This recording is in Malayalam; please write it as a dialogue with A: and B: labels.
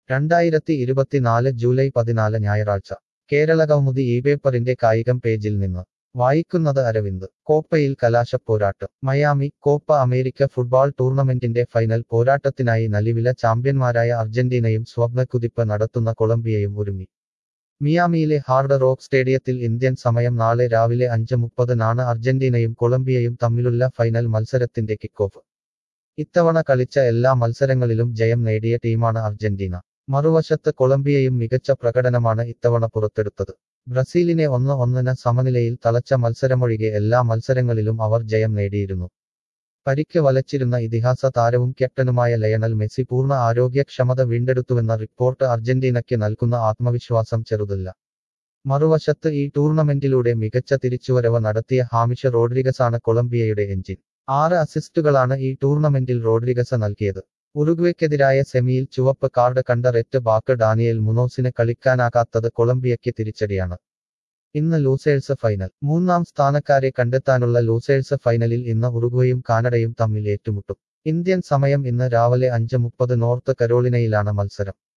A: രണ്ടായിരത്തി ഇരുപത്തിനാല് ജൂലൈ പതിനാല് ഞായറാഴ്ച കേരള കൗമുദി ഈ പേപ്പറിന്റെ കായികം പേജിൽ നിന്ന് വായിക്കുന്നത് അരവിന്ദ് കോപ്പയിൽ കലാശപ്പോരാട്ടം മയാമി കോപ്പ അമേരിക്ക ഫുട്ബോൾ ടൂർണമെന്റിന്റെ ഫൈനൽ പോരാട്ടത്തിനായി നലിവില ചാമ്പ്യന്മാരായ അർജന്റീനയും സ്വപ്നക്കുതിപ്പ് നടത്തുന്ന കൊളംബിയയും ഒരുങ്ങി മിയാമിയിലെ ഹാർഡ് റോക്ക് സ്റ്റേഡിയത്തിൽ ഇന്ത്യൻ സമയം നാളെ രാവിലെ അഞ്ച് മുപ്പതിനാണ് അർജന്റീനയും കൊളംബിയയും തമ്മിലുള്ള ഫൈനൽ മത്സരത്തിന്റെ കിക്കോഫ് ഇത്തവണ കളിച്ച എല്ലാ മത്സരങ്ങളിലും ജയം നേടിയ ടീമാണ് അർജന്റീന മറുവശത്ത് കൊളംബിയയും മികച്ച പ്രകടനമാണ് ഇത്തവണ പുറത്തെടുത്തത് ബ്രസീലിനെ ഒന്ന് ഒന്നിന് സമനിലയിൽ തളച്ച മത്സരമൊഴികെ എല്ലാ മത്സരങ്ങളിലും അവർ ജയം നേടിയിരുന്നു പരിക്ക് വലച്ചിരുന്ന ഇതിഹാസ താരവും ക്യാപ്റ്റനുമായ ലയണൽ മെസ്സി പൂർണ്ണ ആരോഗ്യക്ഷമത വീണ്ടെടുത്തുവെന്ന റിപ്പോർട്ട് അർജന്റീനയ്ക്ക് നൽകുന്ന ആത്മവിശ്വാസം ചെറുതല്ല മറുവശത്ത് ഈ ടൂർണമെന്റിലൂടെ മികച്ച തിരിച്ചുവരവ് നടത്തിയ ഹാമിഷ റോഡ്രിഗസാണ് കൊളംബിയയുടെ എഞ്ചിൻ ആറ് അസിസ്റ്റുകളാണ് ഈ ടൂർണമെന്റിൽ റോഡ്രിഗസ് നൽകിയത് ഉറുഗ്വേക്കെതിരായ സെമിയിൽ ചുവപ്പ് കാർഡ് കണ്ട റെറ്റ് ബാക്ക് ഡാനിയൽ മുനോസിന് കളിക്കാനാകാത്തത് കൊളംബിയയ്ക്ക് തിരിച്ചടിയാണ് ഇന്ന് ലൂസേഴ്സ് ഫൈനൽ മൂന്നാം സ്ഥാനക്കാരെ കണ്ടെത്താനുള്ള ലൂസേഴ്സ് ഫൈനലിൽ ഇന്ന് ഉറുഗ്വേയും കാനഡയും തമ്മിൽ ഏറ്റുമുട്ടും ഇന്ത്യൻ സമയം ഇന്ന് രാവിലെ അഞ്ച് മുപ്പത് നോർത്ത് കരോളിനയിലാണ് മത്സരം